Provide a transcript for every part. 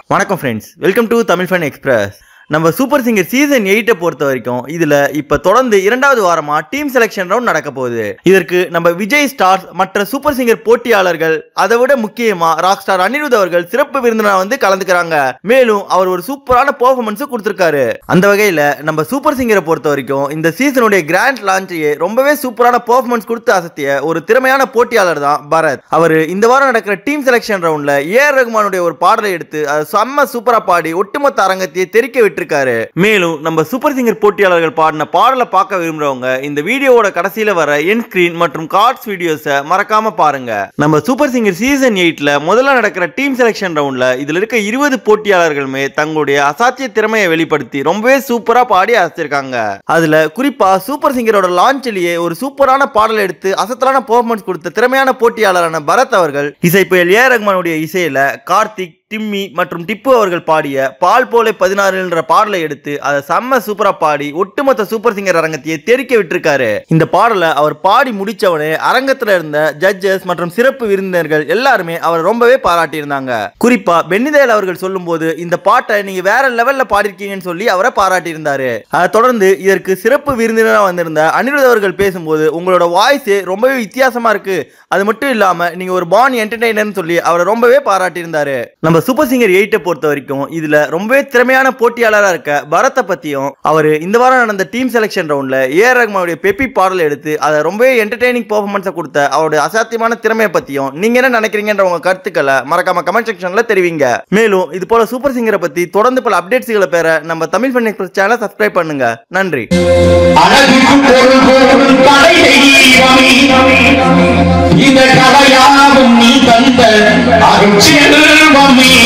வணக்கம் friends welcome to Tamil fun express நம்ம super singer season எயிட்டை பொறுத்த வரைக்கும் இதுல இப்ப தொடர்ந்து இரண்டாவது வாரமா டீம் செலெக்ஷன் ரவுண்ட் நடக்க போகுது இதற்கு நம்ம விஜய் ஸ்டார்ஸ் மற்ற சூப்பர் சிங்கர் போட்டியாளர்கள் அதை விட முக்கியமா ராக் ஸ்டார் அனிருத் அவர்கள் சிறப்பு விருந்தினர் வந்து கலந்துக்கிறாங்க மேலும் அவர் ஒரு சூப்பரான பெர்ஃபார்மன்ஸ் கொடுத்திருக்காரு அந்த வகையில நம்ம சூப்பர் சிங்கரை பொறுத்த வரைக்கும் இந்த சீசனுடைய கிராண்ட் லான்ச்சையே ரொம்பவே சூப்பரான பெர்ஃபார்மன்ஸ் கொடுத்து அசத்திய ஒரு திறமையான போட்டியாளர் தான் பரத் அவர் இந்த வாரம் நடக்கிற டீம் செலெக்ஷன் ரவுண்ட்ல ஏஆர் ரகுமானுடைய ஒரு பாடலை எடுத்து அதை செம்ம சூப்பரா பாடி ஒட்டுமொத்த அரங்கத்தையே தெறிக்க விட்டுருக்காரு மேலும் நம்ம சூப்பர் சிங்கர் போட்டியாளர்கள் பாடின பாடலை பார்க்க விரும்புறவங்க இந்த வீடியோவோட கடைசியில வர என் ஸ்கிரீன் மற்றும் கார்ட்ஸ் வீடியோஸை மறக்காம பாருங்க நம்ம சூப்பர் சிங்கர் சீசன் எயிட்ல முதல்ல நடக்கிற டீம் செலெக்ஷன் ரவுண்ட்ல இதுல இருக்க இருபது போட்டியாளர்களுமே தங்களுடைய அசாத்திய திறமையை வெளிப்படுத்தி ரொம்பவே சூப்பரா பாடி அசத்திருக்காங்க அதுல குறிப்பா சூப்பர் சிங்கரோட லான்ச்லயே ஒரு சூப்பரான பாடல் எடுத்து அசத்தலான பெர்ஃபார்மன்ஸ் கொடுத்த திறமையான போட்டியாளரான பரத் அவர்கள் இசை புயல் ஏ ரஹ்மானுடைய இசையில கார்த்திக் டிம்மி மற்றும் டிப்பு அவர்கள் பாடிய பால் போலே பதினாறுன்ற பாடலை எடுத்து அதை செம்ம சூப்பரா பாடி ஒட்டுமொத்த சூப்பர் சிங்கர் அரங்கத்தையே தெறிக்க விட்டிருக்காரு இந்த பாடலை அவர் பாடி முடிச்சவனே அரங்கத்துல இருந்த ஜட்ஜஸ் மற்றும் சிறப்பு விருந்தினர்கள் எல்லாருமே அவர் ரொம்பவே பாராட்டியிருந்தாங்க குறிப்பா பென்னிதேல் அவர்கள் சொல்லும்போது இந்த பாட்டை நீங்க வேற லெவல்ல பாடிருக்கீங்கன்னு சொல்லி அவரை பாராட்டியிருந்தாரு அதை தொடர்ந்து இதற்கு சிறப்பு விருந்தினராக வந்திருந்த அனிருத் அவர்கள் பேசும்போது உங்களோட வாய்ஸ் ரொம்பவே வித்தியாசமா இருக்கு அது மட்டும் இல்லாம நீங்க ஒரு பான் என்டர்டைனர்னு சொல்லி அவரை ரொம்பவே பாராட்டியிருந்தாரு நம்ம சூப்பர் சிங்கர் எயிட்டை பொறுத்த வரைக்கும் இதுல ரொம்பவே திறமையான போட்டியாளராக இருக்க பரத்தை பத்தியும் அவர் இந்த வாரம் நடந்த டீம் செலெக்ஷன் ரவுண்ட்ல ஏஆர் ரஹ்மானுடைய பெப்பி பாடல் எடுத்து அதை ரொம்பவே என்டர்டைனிங் பெர்ஃபார்மன்ஸை கொடுத்த அவருடைய அசாத்தியமான திறமையை பத்தியும் நீங்க என்ன நினைக்கிறீங்கன்ற உங்க கருத்துக்களை மறக்காம கமெண்ட் செக்ஷன்ல தெரிவிங்க மேலும் இது போல சூப்பர் சிங்கரை பத்தி தொடர்ந்து பல அப்டேட்ஸ்களை பெற நம்ம தமிழ் ஃபன் எக்ஸ்பிரஸ் சேனலை சப்ஸ்கிரைப் பண்ணுங்க நன்றி அழகுக்கு பொருள் போடும் கலை தெய்வமே இந்த கலையாவும் நீ தந்த அருட்செல்வமே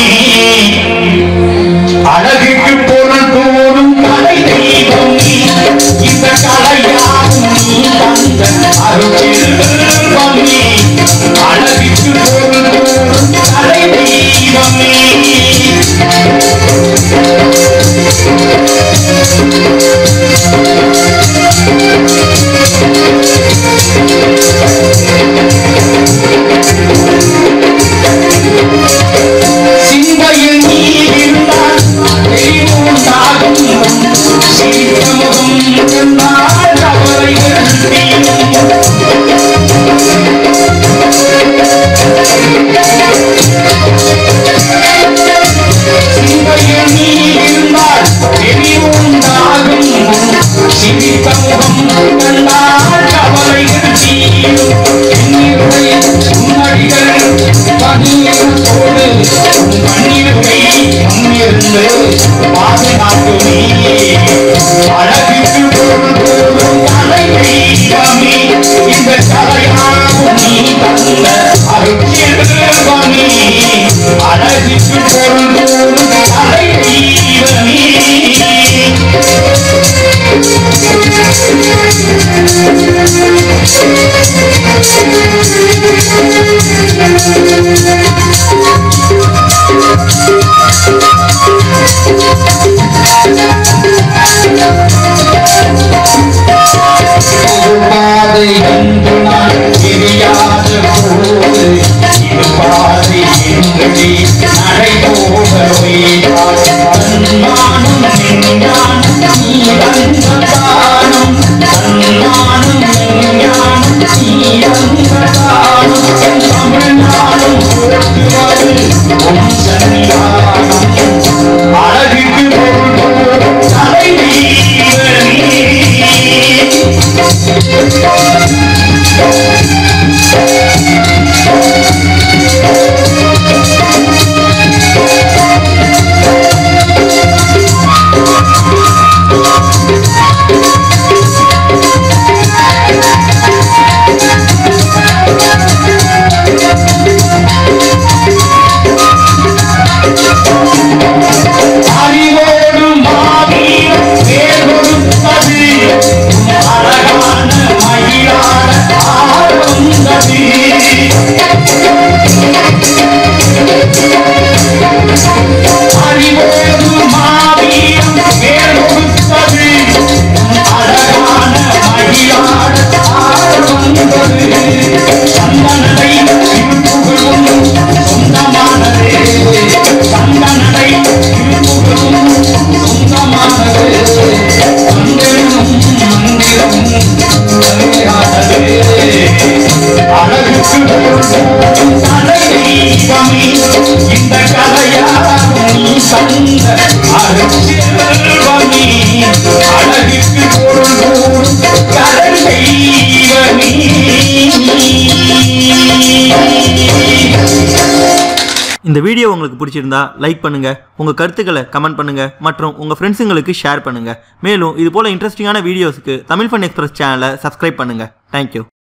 அழகுக்கு பொருள் போடும் கலை தெய்வமே இந்த கலையாவும் நீ தந்த அருட்செல்வமே அழகுக்கு பொருள் போடும் கலை தெய்வமே சிந்தையில் நீ இருந்தால் தெளிவுண்டாகும் சீக்கிரமுகம் என்றால் கவலைகள் தீரும் சிந்தையில் நீ இருந்தால் தெளிவுண்டாகும் சிரித்தமுகம் கண்டால் கவலைகள் தீரும் என்னிருடைய உன்னடிகள் பணியோடு மண்ணிருக்கை முன்னிருந்து பாதுகாக்குமே அழகுக்கு பொருள் போடும் கலை தெய்வமே இந்த கலையாகும் நீ தந்த அருட்செல்வமே அழகுக்கு பொருள் போடும் கலை தெய்வமே பாதை என்று நான் தெரியாத போது இது பாதை என்று நீ நடை போக வைத்தாய். தன்மானம் விஞ்ஞானம் நீ தந்த தானம் தன்மானம் விஞ்ஞானம் நீ தந்த தானம் என் தமிழ்நாடும் போற்றுவது உன் சன்னிதானம் அழகுக்கு பொருள் போடும் கலை தெய்வமே. தலையானது அழகுக்கு ஒரு தலைதெய்வமே இந்த கலையாரும் நீ தந்த அருட்செல்வமே அழகுக்கு பொருள் கூறும் கடல் தெய்வமே இந்த வீடியோ உங்களுக்கு பிடிச்சிருந்தா லைக் பண்ணுங்க உங்க கருத்துக்களை கமெண்ட் பண்ணுங்க மற்றும் உங்க ஃப்ரெண்ட்ஸுங்களுக்கு ஷேர் பண்ணுங்க மேலும் இது போல இன்ட்ரெஸ்டிங்கான வீடியோஸ்க்கு தமிழ் ஃபன் எக்ஸ்பிரஸ் சேனலை சப்ஸ்கிரைப் பண்ணுங்க தேங்க்யூ